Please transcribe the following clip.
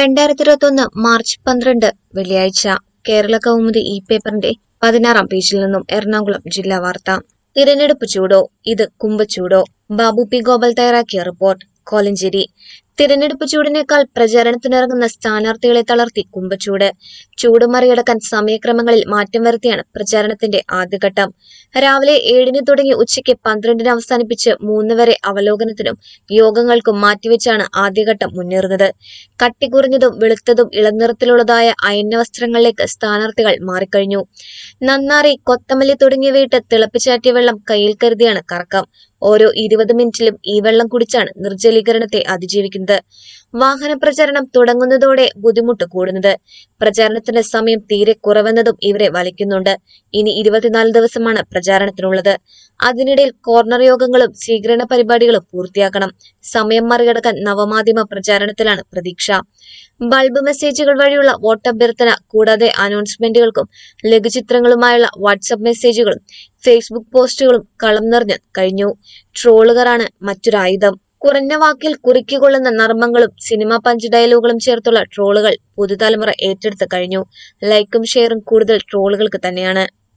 രണ്ടായിരത്തി ഇരുപത്തൊന്ന് മാർച്ച് പന്ത്രണ്ട് വെള്ളിയാഴ്ച കേരള കൗമുദി ഇ പേപ്പറിന്റെ പതിനാറാം പേജിൽ നിന്നും എറണാകുളം ജില്ലാ വാർത്ത തിരഞ്ഞെടുപ്പ് ചൂടോ ഇത് കുംഭച്ചൂടോ ബാബു പി ഗോപാൽ തയ്യാറാക്കിയ റിപ്പോർട്ട് കോലഞ്ചേരി തിരഞ്ഞെടുപ്പ് ചൂടിനേക്കാൾ പ്രചാരണത്തിനിറങ്ങുന്ന സ്ഥാനാർത്ഥികളെ തളർത്തി കുംഭച്ചൂട് ചൂട് മറികടക്കാൻ സമയക്രമങ്ങളിൽ മാറ്റം വരുത്തിയാണ് പ്രചാരണത്തിന്റെ ആദ്യഘട്ടം രാവിലെ ഏഴിന് തുടങ്ങി ഉച്ചയ്ക്ക് പന്ത്രണ്ടിന് അവസാനിപ്പിച്ച് മൂന്ന് വരെ അവലോകനത്തിനും യോഗങ്ങൾക്കും മാറ്റിവെച്ചാണ് ആദ്യഘട്ടം മുന്നേറുന്നത് കട്ടികുറഞ്ഞതും വെളുത്തതും ഇളനിറത്തിലുള്ളതായ അയഞ്ഞ വസ്ത്രങ്ങളിലേക്ക് സ്ഥാനാർത്ഥികൾ മാറിക്കഴിഞ്ഞു നന്നാറി കൊത്തമല്ലി തുടങ്ങിയവയിട്ട് തിളപ്പിച്ചാറ്റിയ വെള്ളം കയ്യിൽ കരുതിയാണ് കറക്കം ഓരോ ഇരുപത് മിനിറ്റിലും ഈ വെള്ളം കുടിച്ചാണ് നിർജ്ജലീകരണത്തെ അതിജീവിക്കുന്നത് വാഹന പ്രചരണം തുടങ്ങുന്നതോടെ ബുദ്ധിമുട്ട് കൂടുന്നത് പ്രചാരണത്തിന്റെ സമയം തീരെ കുറവെന്നതും ഇവരെ വലയ്ക്കുന്നുണ്ട് ഇനി ഇരുപത്തിനാല് ദിവസമാണ് പ്രചാരണത്തിനുള്ളത് അതിനിടയിൽ കോർണർ യോഗങ്ങളും സ്വീകരണ പരിപാടികളും പൂർത്തിയാക്കണം സമയം മറികടക്കാൻ നവമാധ്യമ പ്രചാരണത്തിലാണ് പ്രതീക്ഷ ബൾബ് മെസ്സേജുകൾ വഴിയുള്ള വോട്ടഭ്യർത്ഥന കൂടാതെ അനൗൺസ്മെന്റുകൾക്കും ലഘുചിത്രങ്ങളുമായുള്ള വാട്സപ്പ് മെസ്സേജുകളും ഫേസ്ബുക്ക് പോസ്റ്റുകളും കളം നിറഞ്ഞ് കഴിഞ്ഞു ട്രോളുകറാണ് മറ്റൊരായുധം കുറഞ്ഞ വാക്കിൽ കുറിക്കുകൊള്ളുന്ന നർമ്മങ്ങളും സിനിമ പഞ്ച് ഡയലോഗുകളും ചേർത്തുള്ള ട്രോളുകൾ പുതുതലമുറ ഏറ്റെടുത്ത് കഴിഞ്ഞു ലൈക്കും ഷെയറും കൂടുതൽ ട്രോളുകൾക്ക് തന്നെയാണ്